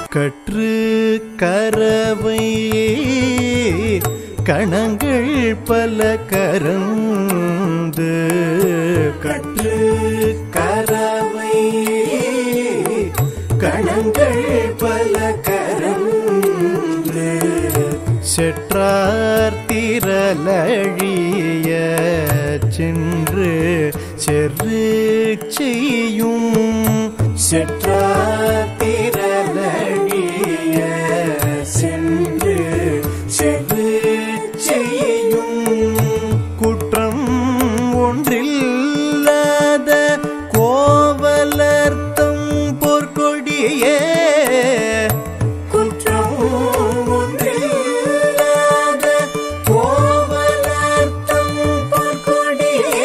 கற்று கரவை கணங்கள் பல கரந்து கற்று கரவை கணங்கள் பல கரந்து செற்றார் திரளழிய சென்று செரு செய்யும் செற்றார் திரளழிய சென்று செரு செய்யும் குற்றம் ஒன்றில்லாத கோவலர்த்தம் பொற்கொடியே குற்றம் ஒன்றில்லாத கோவலர்த்தம் பொற்கொடியே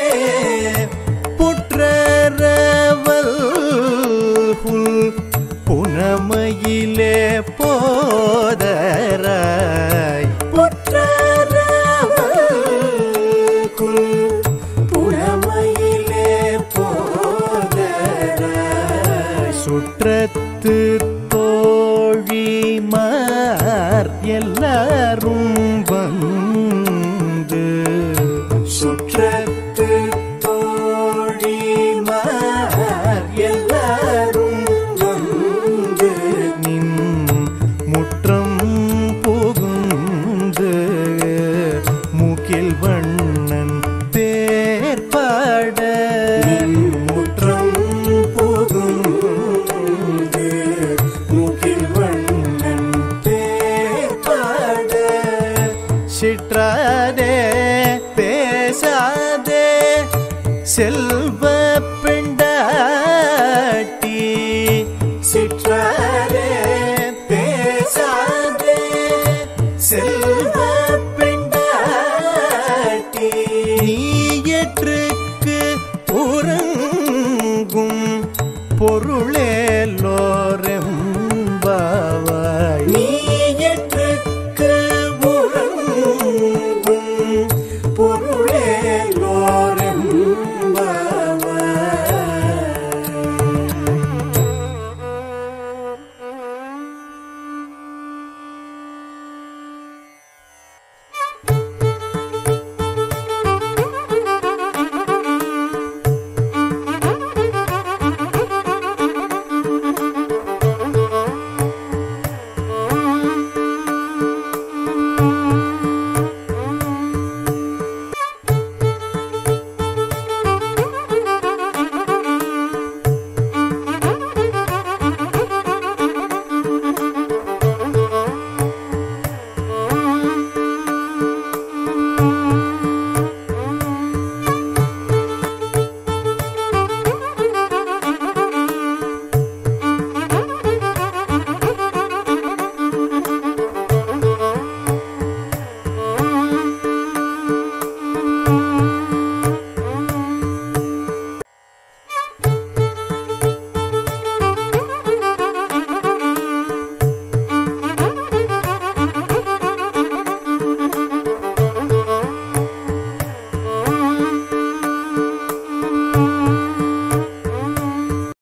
புற்றரவல் புல் புனமையிலே போதராய் புற்றரவல் குல் புனமையிலே போதராய் சுற்றத்து தோழிமார் எல்லாரும் வந்து சுற்றத்து தோழிமார் எல்லாரும் வந்து நின் முற்றம் புகுந்து மூக்கில் வண்ணன் பேர் பாட நின் முற்றம் புகுந்து மூக்கில் வண்ணன் பேர் பாட சிற்றாதே பேசாதே செல்வ பெண்டாட்டி சிற்றாதே பேசாதே செல்வ பெண்டாட்டி நீயற்றுக்கு உறங்கும் பொருளேலோரெம்பாவாய் நீயற்றுக்கு உறங்கும் பொருளேலோரெம்பாவாய்